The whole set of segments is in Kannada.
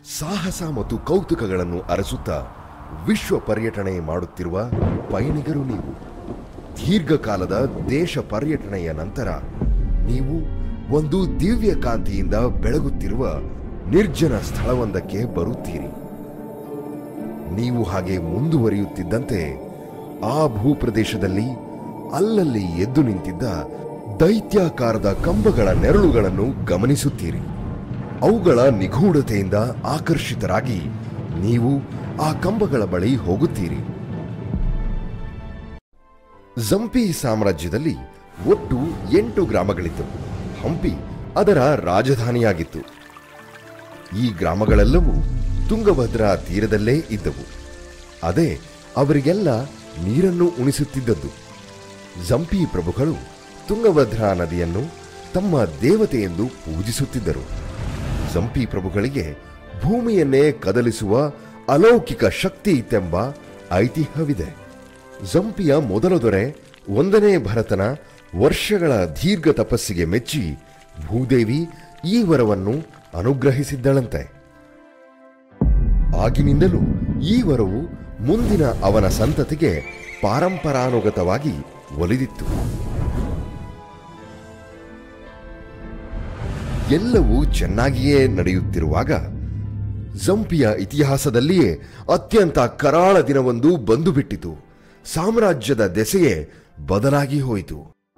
ಸಾಹಸ ಮತ್ತು ಕೌತುಕಗಳನ್ನು ಅರಸುತ್ತಾ ವಿಶ್ವ ಪರ್ಯಟನೆ ಮಾಡುತ್ತಿರುವ ಪಯಣಿಗರು ನೀವು ದೀರ್ಘಕಾಲದ ದೇಶ ಪರ್ಯಟನೆಯ ನಂತರ ನೀವು ಒಂದು ದಿವ್ಯ ಕಾಂತಿಯಿಂದ ಬೆಳಗುತ್ತಿರುವ ನಿರ್ಜನ ಸ್ಥಳವೊಂದಕ್ಕೆ ಬರುತ್ತೀರಿ ನೀವು ಹಾಗೆ ಮುಂದುವರಿಯುತ್ತಿದ್ದಂತೆ ಆ ಭೂಪ್ರದೇಶದಲ್ಲಿ ಅಲ್ಲಲ್ಲಿ ಎದ್ದು ನಿಂತಿದ್ದ ದೈತ್ಯಾಕಾರದ ಕಂಬಗಳ ನೆರಳುಗಳನ್ನು ಗಮನಿಸುತ್ತೀರಿ ಅವುಗಳ ನಿಗೂಢತೆಯಿಂದ ಆಕರ್ಷಿತರಾಗಿ ನೀವು ಆ ಕಂಬಗಳ ಬಳಿ ಹೋಗುತ್ತೀರಿ ಜಂಪಿ ಸಾಮ್ರಾಜ್ಯದಲ್ಲಿ ಒಟ್ಟು ಎಂಟು ಗ್ರಾಮಗಳಿದ್ದವು ಹಂಪಿ ಅದರ ರಾಜಧಾನಿಯಾಗಿತ್ತು ಈ ಗ್ರಾಮಗಳೆಲ್ಲವೂ ತುಂಗಭದ್ರಾ ತೀರದಲ್ಲೇ ಇದ್ದವು ಅದೇ ಅವರಿಗೆಲ್ಲ ನೀರನ್ನು ಉಣಿಸುತ್ತಿದ್ದದ್ದು ಜಂಪಿ ಪ್ರಭುಗಳು ತುಂಗಭದ್ರಾ ನದಿಯನ್ನು ತಮ್ಮ ದೇವತೆಯೆಂದು ಪೂಜಿಸುತ್ತಿದ್ದರು ಜಂಪಿ ಪ್ರಭುಗಳಿಗೆ ಭೂಮಿಯನ್ನೇ ಕದಲಿಸುವ ಅಲೌಕಿಕ ಶಕ್ತಿ ಇತ್ತೆಂಬ ಐತಿಹ್ಯವಿದೆ ಜಂಪಿಯ ಮೊದಲ ದೊರೆ ಒಂದನೇ ಭರತನ ವರ್ಷಗಳ ದೀರ್ಘ ತಪಸ್ಸಿಗೆ ಮೆಚ್ಚಿ ಭೂದೇವಿ ಈ ವರವನ್ನು ಅನುಗ್ರಹಿಸಿದ್ದಳಂತೆ ಆಗಿನಿಂದಲೂ ಈ ವರವು ಮುಂದಿನ ಅವನ ಸಂತತಿಗೆ ಪಾರಂಪರಾನುಗತವಾಗಿ ಒಲಿದಿತ್ತು ಎಲ್ಲವೂ ಚೆನ್ನಾಗಿಯೇ ನಡೆಯುತ್ತಿರುವಾಗ ಜಂಪಿಯ ಇತಿಹಾಸದಲ್ಲಿಯೇ ಅತ್ಯಂತ ಕರಾಳ ದಿನವೊಂದು ಬಂದು ಬಿಟ್ಟಿತು ಸಾಮ್ರಾಜ್ಯದ ದೆಸೆಯೇ ಬದಲಾಗಿ ಹೋಯಿತು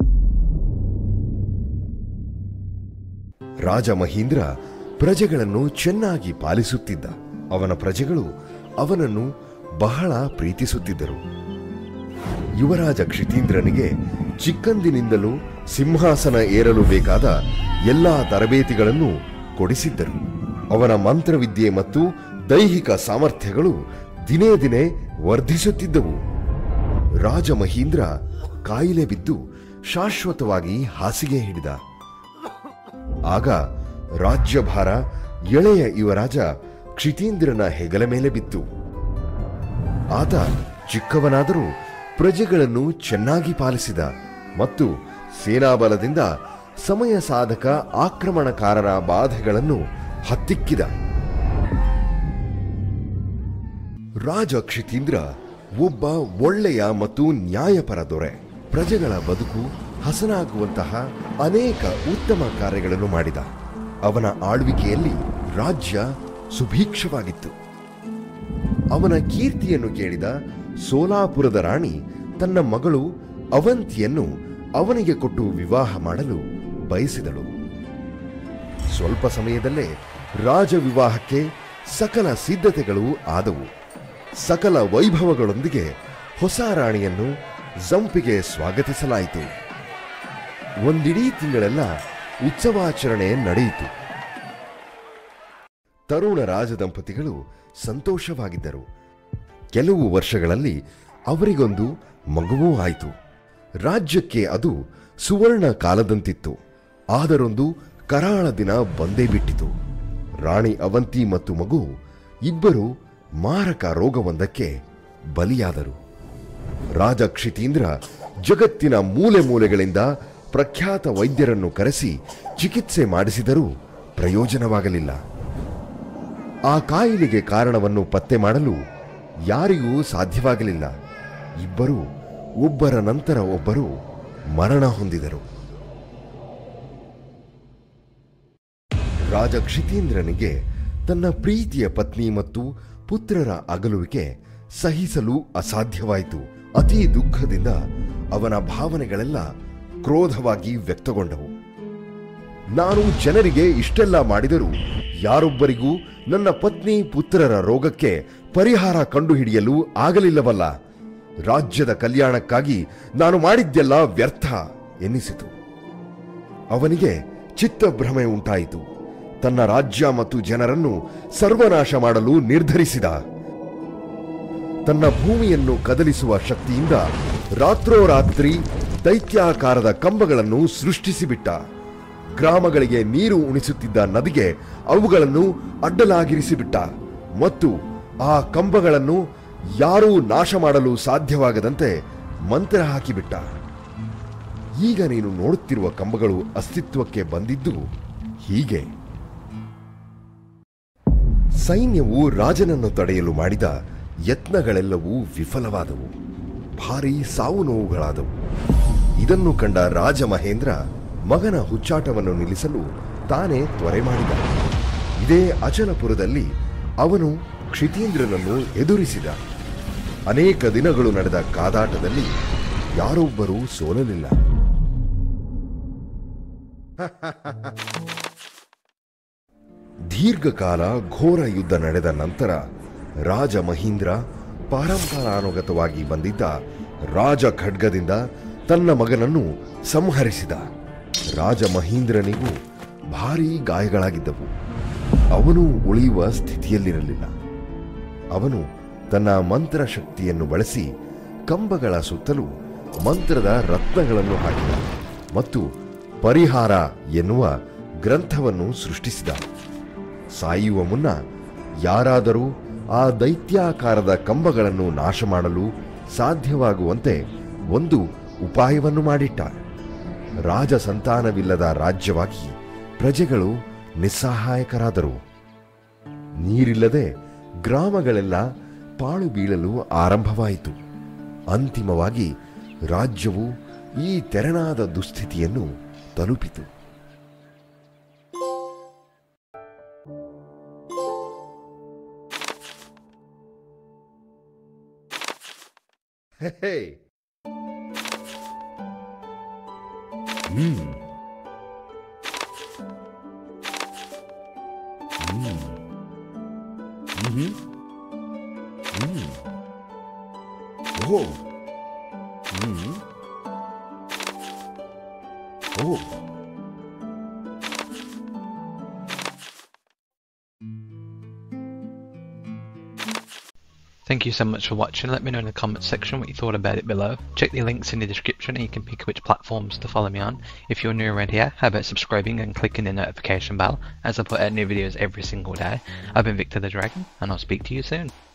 ರಾಜ ಮಹೀಂದ್ರ ಪ್ರಜೆಗಳನ್ನು ಚೆನ್ನಾಗಿ ಪಾಲಿಸುತ್ತಿದ್ದ ಅವನ ಪ್ರಜೆಗಳು ಅವನನ್ನು ಬಹಳ ಪ್ರೀತಿಸುತ್ತಿದ್ದರು ಯುವರಾಜ ಕ್ಷಿತೀಂದ್ರನಿಗೆ ಚಿಕ್ಕಂದಿನಿಂದಲೂ ಸಿಂಹಾಸನ ಏರಲು ಬೇಕಾದ ಎಲ್ಲಾ ತರಬೇತಿಗಳನ್ನು ಕೊಡಿಸಿದ್ದರು ಅವನ ಮಂತ್ರವಿದ್ಯೆ ಮತ್ತು ದೈಹಿಕ ಸಾಮರ್ಥ್ಯಗಳು ದಿನೇ ದಿನೇ ವರ್ಧಿಸುತ್ತಿದ್ದವು ರಾಜ ಮಹೀಂದ್ರ ಕಾಯಿಲೆ ಬಿದ್ದು ಶಾಶ್ವತವಾಗಿ ಹಾಸಿಗೆ ಹಿಡಿದ ಆಗ ರಾಜ್ಯಭಾರ ಎಳೆಯ ಯುವರಾಜ ಕ್ಷಿತೀಂದ್ರನ ಹೆಗಲ ಮೇಲೆ ಬಿತ್ತು ಆತ ಚಿಕ್ಕವನಾದರೂ ಪ್ರಜೆಗಳನ್ನು ಚೆನ್ನಾಗಿ ಪಾಲಿಸಿದ ಮತ್ತು ಸೇನಾಬಲದಿಂದ ಸಮಯ ಸಾಧಕ ಆಕ್ರಮಣಕಾರರ ಬಾಧೆಗಳನ್ನು ಹತ್ತಿಕ್ಕಿದ ರಾಜ ಕ್ಷಿತೀಂದ್ರ ಒಬ್ಬ ಒಳ್ಳೆಯ ಮತ್ತು ನ್ಯಾಯಪರ ದೊರೆ ಪ್ರಜೆಗಳ ಬದುಕು ಹಸನಾಗುವಂತಹ ಅನೇಕ ಉತ್ತಮ ಕಾರ್ಯಗಳನ್ನು ಮಾಡಿದ ಅವನ ಆಳ್ವಿಕೆಯಲ್ಲಿ ರಾಜ್ಯ ಸುಭೀಕ್ಷವಾಗಿತ್ತು ಅವನ ಕೀರ್ತಿಯನ್ನು ಕೇಳಿದ ಸೋಲಾಪುರದ ರಾಣಿ ತನ್ನ ಮಗಳು ಅವಂತಿಯನ್ನು ಅವನಿಗೆ ಕೊಟ್ಟು ವಿವಾಹ ಮಾಡಲು ಬಯಸಿದಳು ಸ್ವಲ್ಪ ಸಮಯದಲ್ಲೇ ರಾಜ ವಿವಾಹಕ್ಕೆ ಸಕಲ ಸಿದ್ಧತೆಗಳು ಆದವು ಸಕಲ ವೈಭವಗಳೊಂದಿಗೆ ಹೊಸ ರಾಣಿಯನ್ನು ಜಂಪಿಗೆ ಸ್ವಾಗತಿಸಲಾಯಿತು ಒಂದಿಡೀ ತಿಂಗಳೆಲ್ಲ ಉತ್ಸವಾಚರಣೆ ನಡೆಯಿತು ತರುಣ ರಾಜದಂಪತಿಗಳು ಸಂತೋಷವಾಗಿದ್ದರು ಕೆಲವು ವರ್ಷಗಳಲ್ಲಿ ಅವರಿಗೊಂದು ಮಗುವೂ ಆಯಿತು ರಾಜ್ಯಕ್ಕೆ ಅದು ಸುವರ್ಣ ಕಾಲದಂತಿತ್ತು ಆದರೊಂದು ಕರಾಳ ದಿನ ಬಂದೇ ಬಿಟ್ಟಿತು ರಾಣಿ ಅವಂತಿ ಮತ್ತು ಮಗು ಇಬ್ಬರು ಮಾರಕ ರೋಗವೊಂದಕ್ಕೆ ಬಲಿಯಾದರು ರಾಜ ಕ್ಷಿತೀಂದ್ರ ಜಗತ್ತಿನ ಮೂಲೆ ಮೂಲೆಗಳಿಂದ ಪ್ರಖ್ಯಾತ ವೈದ್ಯರನ್ನು ಕರೆಸಿ ಚಿಕಿತ್ಸೆ ಮಾಡಿಸಿದರೂ ಪ್ರಯೋಜನವಾಗಲಿಲ್ಲ ಆ ಕಾಯಿಲೆಗೆ ಕಾರಣವನ್ನು ಪತ್ತೆ ಮಾಡಲು ಯಾರಿಗೂ ಸಾಧ್ಯವಾಗಲಿಲ್ಲ ಇಬ್ಬರು ಒಬ್ಬರ ನಂತರ ಒಬ್ಬರು ಮರಣ ಹೊಂದಿದರು ರಾಜ ಕ್ಷಿತೀಂದ್ರನಿಗೆ ತನ್ನ ಪ್ರೀತಿಯ ಪತ್ನಿ ಮತ್ತು ಪುತ್ರರ ಅಗಲುವಿಕೆ ಸಹಿಸಲು ಅಸಾಧ್ಯವಾಯಿತು ಅತಿ ದುಃಖದಿಂದ ಅವನ ಭಾವನೆಗಳೆಲ್ಲ ಕ್ರೋಧವಾಗಿ ವ್ಯಕ್ತಗೊಂಡವು ನಾನು ಜನರಿಗೆ ಇಷ್ಟೆಲ್ಲ ಮಾಡಿದರೂ ಯಾರೊಬ್ಬರಿಗೂ ನನ್ನ ಪತ್ನಿ ಪುತ್ರರ ರೋಗಕ್ಕೆ ಪರಿಹಾರ ಕಂಡುಹಿಡಿಯಲು ಆಗಲಿಲ್ಲವಲ್ಲ ರಾಜ್ಯದ ಕಲ್ಯಾಣಕ್ಕಾಗಿ ನಾನು ಮಾಡಿದ್ದೆಲ್ಲ ವ್ಯರ್ಥ ಎನ್ನಿಸಿತು ಅವನಿಗೆ ಚಿತ್ತಭ್ರಮೆ ಉಂಟಾಯಿತು ತನ್ನ ರಾಜ್ಯ ಮತ್ತು ಜನರನ್ನು ಸರ್ವನಾಶ ಮಾಡಲು ನಿರ್ಧರಿಸಿದ ತನ್ನ ಭೂಮಿಯನ್ನು ಕದಲಿಸುವ ಶಕ್ತಿಯಿಂದ ರಾತ್ರೋರಾತ್ರಿ ದೈತ್ಯಾಕಾರದ ಕಂಬಗಳನ್ನು ಸೃಷ್ಟಿಸಿಬಿಟ್ಟ ಗ್ರಾಮಗಳಿಗೆ ನೀರು ಉಣಿಸುತ್ತಿದ್ದ ನದಿಗೆ ಅವುಗಳನ್ನು ಅಡ್ಡಲಾಗಿರಿಸಿಬಿಟ್ಟ ಮತ್ತು ಆ ಕಂಬಗಳನ್ನು ಯಾರೂ ನಾಶ ಮಾಡಲು ಸಾಧ್ಯವಾಗದಂತೆ ಮಂತ್ರ ಹಾಕಿಬಿಟ್ಟ ಈಗ ನೀನು ನೋಡುತ್ತಿರುವ ಕಂಬಗಳು ಅಸ್ತಿತ್ವಕ್ಕೆ ಬಂದಿದ್ದು ಹೀಗೆ ಸೈನ್ಯವು ರಾಜನನ್ನು ತಡೆಯಲು ಮಾಡಿದ ಯತ್ನಗಳೆಲ್ಲವೂ ವಿಫಲವಾದವು ಭಾರೀ ಸಾವು ನೋವುಗಳಾದವು ಇದನ್ನು ಕಂಡ ರಾಜ ಮಹೇಂದ್ರ ಮಗನ ಹುಚ್ಚಾಟವನ್ನು ನಿಲ್ಲಿಸಲು ತಾನೇ ತ್ವರೆ ಮಾಡಿದ ಇದೇ ಅಚಲಪುರದಲ್ಲಿ ಅವನು ಕ್ಷಿತೀಂದ್ರನನ್ನು ಎದುರಿಸಿದ ಅನೇಕ ದಿನಗಳು ನಡೆದ ಕಾದಾಟದಲ್ಲಿ ಯಾರೊಬ್ಬರೂ ಸೋಲಲಿಲ್ಲ ದೀರ್ಘಕಾಲ ಘೋರ ಯುದ್ಧ ನಡೆದ ನಂತರ ರಾಜ ಮಹೀಂದ್ರ ಪರಂಪರಾನುಗತವಾಗಿ ಬಂದಿದ್ದ ರಾಜ ಖಡ್ಗದಿಂದ ತನ್ನ ಮಗನನ್ನು ಸಂಹರಿಸಿದ ರಾಜ ಮಹೀಂದ್ರನಿಗೂ ಭಾರೀ ಗಾಯಗಳಾಗಿದ್ದವು ಅವನು ಉಳಿಯುವ ಸ್ಥಿತಿಯಲ್ಲಿರಲಿಲ್ಲ ಅವನು ತನ್ನ ಮಂತ್ರ ಶಕ್ತಿಯನ್ನು ಬಳಸಿ ಕಂಬಗಳ ಸುತ್ತಲೂ ಮಂತ್ರದ ರತ್ನಗಳನ್ನು ಹಾಕಿದ ಮತ್ತು ಪರಿಹಾರ ಎನ್ನುವ ಗ್ರಂಥವನ್ನು ಸೃಷ್ಟಿಸಿದ ಸಾಯುವ ಮುನ್ನ ಯಾರಾದರೂ ಆ ದೈತ್ಯಾಕಾರದ ಕಂಬಗಳನ್ನು ನಾಶ ಮಾಡಲು ಸಾಧ್ಯವಾಗುವಂತೆ ಒಂದು ಉಪಾಯವನ್ನು ಮಾಡಿಟ್ಟ ರಾಜ ಸಂತಾನವಿಲ್ಲದ ರಾಜ್ಯವಾಗಿ ಪ್ರಜೆಗಳು ನಿಸ್ಸಹಾಯಕರಾದರು ನೀರಿಲ್ಲದೆ ಗ್ರಾಮಗಳೆಲ್ಲ ಪಾಳು ಬೀಳಲು ಆರಂಭವಾಯಿತು ಅಂತಿಮವಾಗಿ ರಾಜ್ಯವು ಈ ತೆರನಾದ ದುಸ್ಥಿತಿಯನ್ನು ತಲುಪಿತು ಹೇ ಹ್ಮ್ ಹ್ಮ್ ಹ್ಮ್ ಹ್ಮ್ ಓ ಹ್ಮ್ ಓ Thank you so much for watching. Let me know in the comments section what you thought about it below. Check the links in the description and you can pick which platforms to follow me on. If you're new around here, how about subscribing and clicking the notification bell as I put out new videos every single day. I've been Victor the Dragon and I'll speak to you soon.